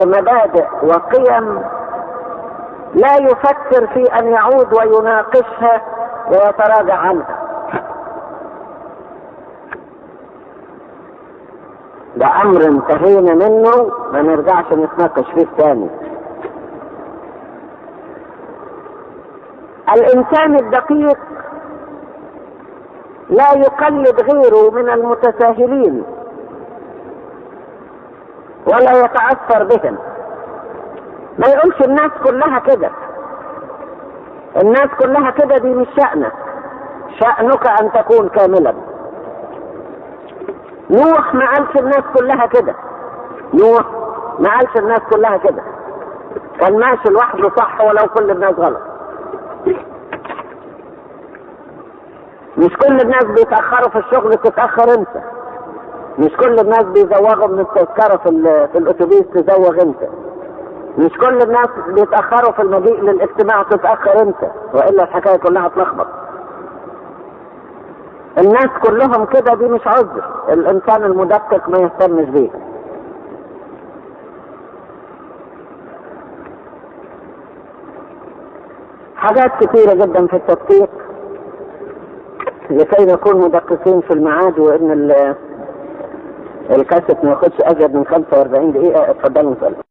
مبادئ وقيم لا يفكر في ان يعود ويناقشها ويتراجع عنها ده امر انتهينا منه ما نرجعش نتناقش فيه تاني الانسان الدقيق لا يقلد غيره من المتساهلين ولا يتأثر بهم ما يقولش الناس كلها كده الناس كلها كده دي مش شأنك شأنك أن تكون كاملا نوح ما قالش الناس كلها كده نوح ما قالش الناس كلها كده كان ماشي لوحده صح ولو كل الناس غلط مش كل الناس بيتأخروا في الشغل تتأخر انت مش كل الناس بيزوغوا من التذكرة في, في الأتوبيس تزوغ انت مش كل الناس بيتأخروا في المجيء للاجتماع تتأخر انت وإلا الحكاية كلها تلخبط الناس كلهم كده دي مش عذر الإنسان المدقق ما يهتمش بيه حاجات كثيرة جدا في التدقيق لكي نكون مدققين في الميعاد وان الكاسيت ما ياخدش ازيد من 45 دقيقة اتفضلوا نسأل